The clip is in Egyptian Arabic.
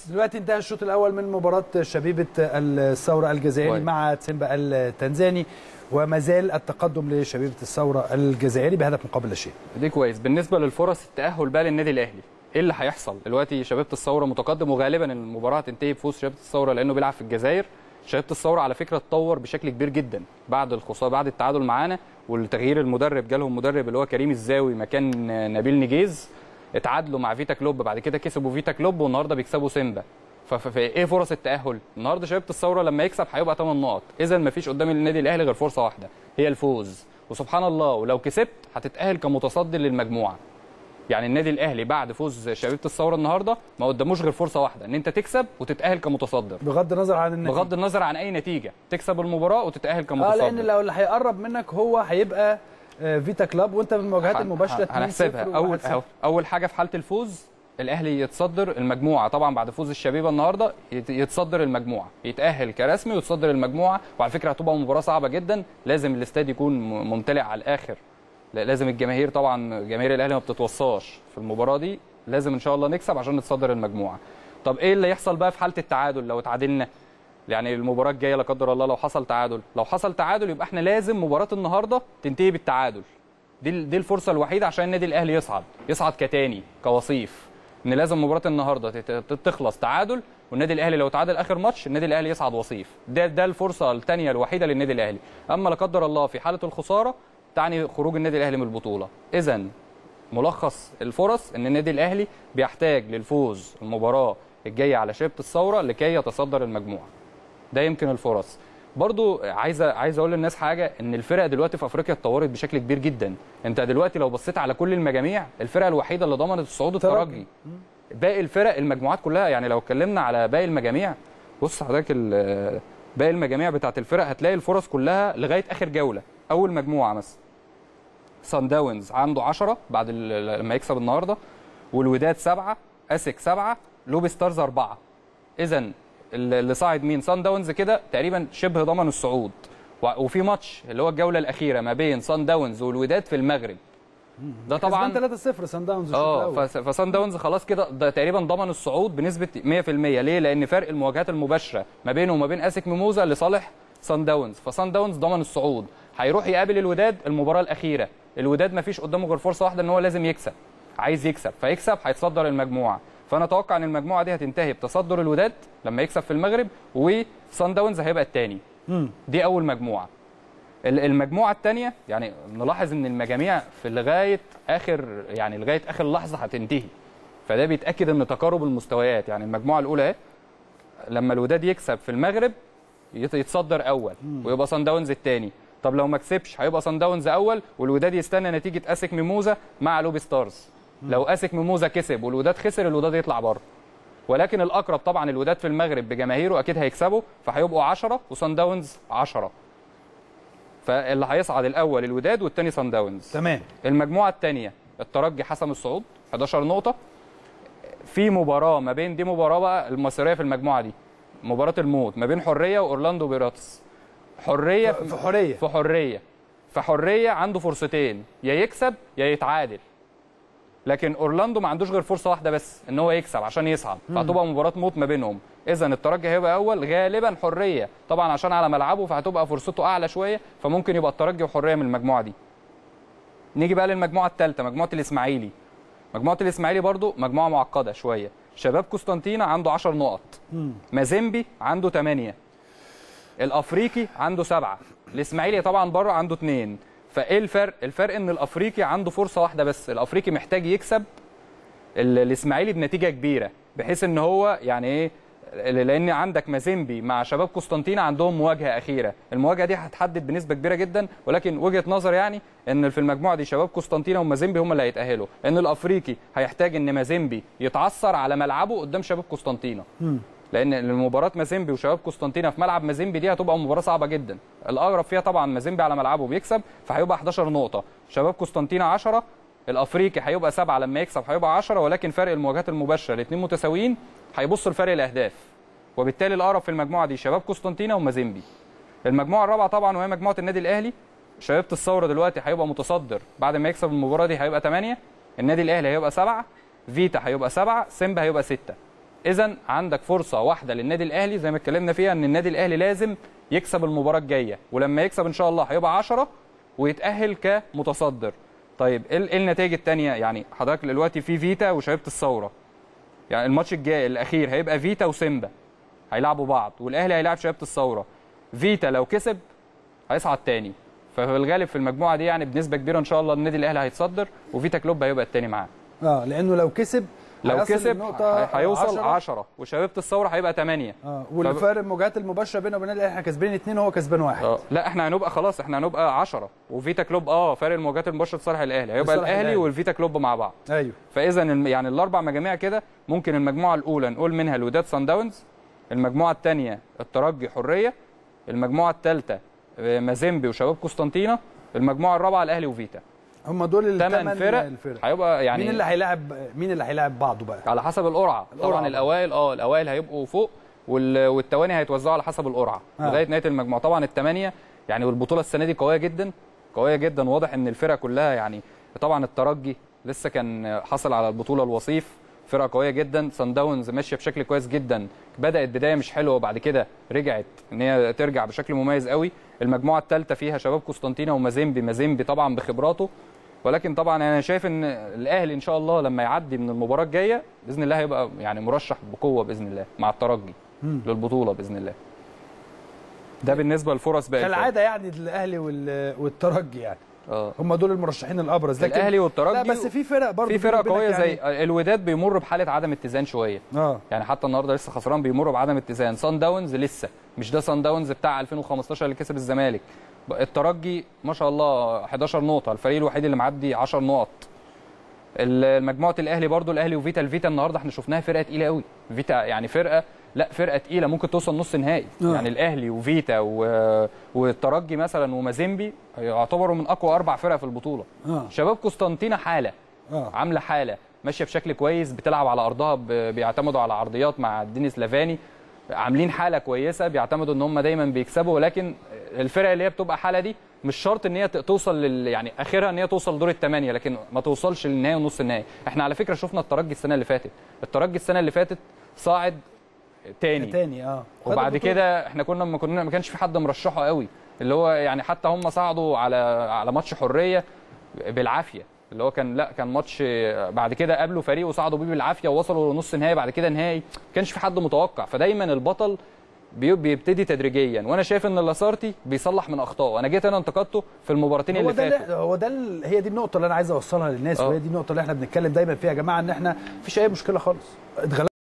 دلوقتي انتهى الشوط الاول من مباراه شبيبه الثوره الجزائري كويس. مع تسيمبا التنزاني وما زال التقدم لشبيبه الثوره الجزائري بهدف مقابل لا شيء دي كويس بالنسبه للفرص التاهل بقى للنادي الاهلي ايه اللي هيحصل دلوقتي شبيبه الثوره متقدم وغالبا المباراه هتنتهي بفوز شبيبه الثوره لانه بيلعب في الجزائر شبيبه الثوره على فكره اتطور بشكل كبير جدا بعد الخساره بعد التعادل معانا والتغيير المدرب جالهم مدرب اللي هو كريم الزاوي مكان نبيل نجيز اتعادلوا مع فيتا كلوب بعد كده كسبوا فيتا كلوب والنهارده بيكسبوا سيمبا فايه فرص التاهل النهارده شبيبه الثوره لما يكسب هيبقى 8 نقط اذا مفيش قدام النادي الاهلي غير فرصه واحده هي الفوز وسبحان الله ولو كسبت هتتاهل كمتصدر للمجموعه يعني النادي الاهلي بعد فوز شبيبه الثوره النهارده ما قداموش غير فرصه واحده ان انت تكسب وتتاهل كمتصدر بغض النظر عن النتيجه بغض النظر عن اي نتيجه تكسب المباراه وتتاهل اه كمتصدر لان لو اللي هيقرب منك هو هيبقى آه، فيتا كلاب وانت بالمواجهات هن- المباشره 2-0 هنحسبها اول و1-0. اول حاجه في حاله الفوز الاهلي يتصدر المجموعه طبعا بعد فوز الشبيبه النهارده يت- يتصدر المجموعه يتاهل كرسمي ويتصدر المجموعه وعلى فكره هتبقى مباراه صعبه جدا لازم الاستاد يكون م- ممتلئ على الاخر لا- لازم الجماهير طبعا جماهير الاهلي ما بتتوصاش في المباراه دي لازم ان شاء الله نكسب عشان نتصدر المجموعه طب ايه اللي يحصل بقى في حاله التعادل لو اتعادلنا يعني المباراه الجايه لا قدر الله لو حصل تعادل لو حصل تعادل يبقى احنا لازم مباراه النهارده تنتهي بالتعادل دي ال- دي الفرصه الوحيده عشان النادي الاهلي يصعد يصعد كتاني كوصيف ان لازم مباراه النهارده تت- تت- تخلص تعادل والنادي الاهلي لو تعادل اخر ماتش النادي الاهلي يصعد وصيف ده ده الفرصه الثانيه الوحيده للنادي الاهلي اما لا قدر الله في حاله الخساره تعني خروج النادي الاهلي من البطوله اذا ملخص الفرص ان النادي الاهلي بيحتاج للفوز المباراه الجايه على شبه الثوره لكي يتصدر المجموعه ده يمكن الفرص برضو عايز عايز اقول للناس حاجه ان الفرق دلوقتي في افريقيا اتطورت بشكل كبير جدا انت دلوقتي لو بصيت على كل المجاميع الفرقه الوحيده اللي ضمنت الصعود الترجي باقي الفرق المجموعات كلها يعني لو اتكلمنا على باقي المجاميع بص حضرتك ال- باقي المجاميع بتاعت الفرق هتلاقي الفرص كلها لغايه اخر جوله اول مجموعه مثلا سان داونز عنده 10 بعد ال- لما يكسب النهارده والوداد سبعه اسك سبعه لوبي ستارز اربعه اذا اللي صاعد مين سان داونز كده تقريبا شبه ضمن الصعود و- وفي ماتش اللي هو الجوله الاخيره ما بين سان داونز والوداد في المغرب ده طبعا كسبان 3-0 سان داونز الشوط اه الأول. فس- فسان داونز خلاص كده ده تقريبا ضمن الصعود بنسبه 100% ليه؟ لان فرق المواجهات المباشره ما بينه وما بين اسك ميموزا لصالح سان داونز فسان داونز ضمن الصعود هيروح يقابل الوداد المباراه الاخيره الوداد ما فيش قدامه غير فرصه واحده ان هو لازم يكسب عايز يكسب فيكسب هيتصدر المجموعه فانا اتوقع ان المجموعه دي هتنتهي بتصدر الوداد لما يكسب في المغرب وسان داونز هيبقى الثاني مم. دي اول مجموعه ال- المجموعه الثانيه يعني نلاحظ ان المجاميع في لغايه اخر يعني لغايه اخر لحظه هتنتهي فده بيتاكد ان تقارب المستويات يعني المجموعه الاولى اهي لما الوداد يكسب في المغرب يت- يتصدر اول ويبقى صن داونز الثاني طب لو ما كسبش هيبقى صن داونز اول والوداد يستنى نتيجه اسك ميموزا مع لوبي ستارز لو اسك ميموزا كسب والوداد خسر الوداد يطلع بره ولكن الاقرب طبعا الوداد في المغرب بجماهيره اكيد هيكسبوا فهيبقوا 10 وصن داونز 10 فاللي هيصعد الاول الوداد والثاني صن داونز تمام المجموعه الثانيه الترجي حسم الصعود 11 نقطه في مباراه ما بين دي مباراه بقى المصيريه في المجموعه دي مباراه الموت ما بين حريه واورلاندو بيراتس حريه في حريه في حريه فحريه عنده فرصتين يا يكسب يا يتعادل لكن اورلاندو ما عندوش غير فرصه واحده بس ان هو يكسب عشان يصعد فهتبقى مباراه موت ما بينهم اذا الترجي هيبقى اول غالبا حريه طبعا عشان على ملعبه فهتبقى فرصته اعلى شويه فممكن يبقى الترجي وحريه من المجموعه دي نيجي بقى للمجموعه الثالثه مجموعه الاسماعيلي مجموعه الاسماعيلي برضو مجموعه معقده شويه شباب قسطنطينه عنده 10 نقط مازيمبي عنده 8 الافريقي عنده سبعة الاسماعيلي طبعا بره عنده اثنين فايه الفرق الفرق ان الافريقي عنده فرصه واحده بس الافريقي محتاج يكسب ال- الاسماعيلي بنتيجه كبيره بحيث ان هو يعني ايه لان عندك مازيمبي مع شباب قسطنطينه عندهم مواجهه اخيره المواجهه دي هتحدد بنسبه كبيره جدا ولكن وجهه نظر يعني ان في المجموعه دي شباب قسطنطينه ومازيمبي هم اللي هيتاهلوا ان الافريقي هيحتاج ان مازيمبي يتعثر على ملعبه قدام شباب قسطنطينه لان المباراه مازيمبي وشباب قسطنطينه في ملعب مازيمبي دي هتبقى مباراه صعبه جدا الاقرب فيها طبعا مازيمبي على ملعبه بيكسب فهيبقى 11 نقطه شباب قسطنطينه 10 الافريقي هيبقى سبعه لما يكسب هيبقى 10 ولكن فرق المواجهات المباشره الاثنين متساويين هيبصوا لفرق الاهداف وبالتالي الاقرب في المجموعه دي شباب قسطنطينه ومازيمبي المجموعه الرابعه طبعا وهي مجموعه النادي الاهلي شباب الثوره دلوقتي هيبقى متصدر بعد ما يكسب المباراه دي هيبقى 8 النادي الاهلي هيبقى 7 فيتا هيبقى 7 سيمبا هيبقى 6 اذا عندك فرصه واحده للنادي الاهلي زي ما اتكلمنا فيها ان النادي الاهلي لازم يكسب المباراه الجايه ولما يكسب ان شاء الله هيبقى 10 ويتاهل كمتصدر طيب ايه إيه النتائج الثانيه يعني حضرتك دلوقتي في فيتا وشبيبه الثوره يعني الماتش الجاي الاخير هيبقى فيتا وسيمبا هيلعبوا بعض والاهلي هيلاعب شبيبه الثوره فيتا لو كسب هيصعد تاني ففي الغالب في المجموعه دي يعني بنسبه كبيره ان شاء الله النادي الاهلي هيتصدر وفيتا كلوب هيبقى التاني معاه اه لانه لو كسب لو هيصل كسب للنقطة هي- هيوصل 10. 10 وشبيبه الثوره هيبقى 8 اه والفارق المواجهات المباشره بينه وبين الاهلي احنا كسبانين اثنين وهو كسبان واحد اه لا احنا هنبقى خلاص احنا هنبقى 10 وفيتا كلوب اه فارق المواجهات المباشره لصالح الاهلي هيبقى لصالح الاهلي الأهلي. والفيتا كلوب مع بعض ايوه فاذا الم- يعني الاربع مجاميع كده ممكن المجموعه الاولى نقول منها الوداد سان داونز المجموعه الثانيه الترجي حريه المجموعه الثالثه مازيمبي وشباب قسطنطينه المجموعه الرابعه الاهلي وفيتا هم دول ثمان الثمان فرق الفرق هيبقى يعني مين اللي هيلاعب مين اللي هيلاعب بعضه بقى على حسب القرعه القرعة طبعا بقى. الاوائل اه الاوائل هيبقوا فوق وال- والتواني هيتوزعوا على حسب القرعه آه. لغايه نهايه المجموعه طبعا الثمانيه يعني والبطوله السنه دي قويه جدا قويه جدا واضح ان الفرق كلها يعني طبعا الترجي لسه كان حصل على البطوله الوصيف فرقه قويه جدا سان داونز ماشيه بشكل كويس جدا بدات بدايه مش حلوه وبعد كده رجعت ان هي ترجع بشكل مميز قوي المجموعه الثالثه فيها شباب قسطنطينه ومازيمبي مازيمبي طبعا بخبراته ولكن طبعا انا شايف ان الاهلي ان شاء الله لما يعدي من المباراه الجايه باذن الله هيبقى يعني مرشح بقوه باذن الله مع الترجي مم. للبطوله باذن الله ده بالنسبه للفرص باقي الفرق. كالعاده يعني الاهلي وال- والترجي يعني اه هم دول المرشحين الابرز لكن الاهلي والترجي لا بس في فرق برضه في فرق بيني وبينك قويه زي يعني الوداد بيمر بحاله عدم اتزان شويه اه يعني حتى النهارده لسه خسران بيمر بعدم اتزان سان داونز لسه مش ده سان داونز بتاع 2015 اللي كسب الزمالك الترجي ما شاء الله 11 نقطه الفريق الوحيد اللي معدي 10 نقط ال- مجموعه الاهلي برضو الاهلي وفيتا الفيتا النهارده احنا شفناها فرقه تقيله قوي فيتا يعني فرقه لا فرقه تقيله ممكن توصل نص نهائي آه. يعني الاهلي وفيتا و... والترجي مثلا ومازيمبي يعتبروا من اقوى اربع فرق في البطوله اه شباب قسطنطينه حاله اه عامله حاله ماشيه بشكل كويس بتلعب على ارضها ب- بيعتمدوا على عرضيات مع دينيس لافاني عاملين حاله كويسه بيعتمدوا ان هم دايما بيكسبوا ولكن الفرق اللي هي بتبقى حاله دي مش شرط ان هي ت- توصل لل يعني اخرها ان هي توصل دور الثمانيه لكن ما توصلش للنهائي ونص النهائي احنا على فكره شفنا الترجي السنه اللي فاتت الترجي السنه اللي فاتت صاعد تاني تاني اه خد وبعد البطولة. كده احنا كنا ما كنا ما كانش في حد مرشحه قوي اللي هو يعني حتى هم صعدوا على على ماتش حريه بالعافيه اللي هو كان لا كان ماتش بعد كده قابلوا فريق وصعدوا بيه بالعافيه ووصلوا لنص نهائي بعد كده نهائي ما كانش في حد متوقع فدايما البطل بي- بيبتدي تدريجيا وانا شايف ان اللاسارتي بيصلح من اخطائه انا جيت انا انتقدته في المباراتين هو اللي ده فاتوا لا- هو ده ال- هي دي النقطه اللي انا عايز اوصلها للناس آه. وهي دي النقطه اللي احنا بنتكلم دايما فيها يا جماعه ان احنا مفيش اي مشكله خالص اتغلبنا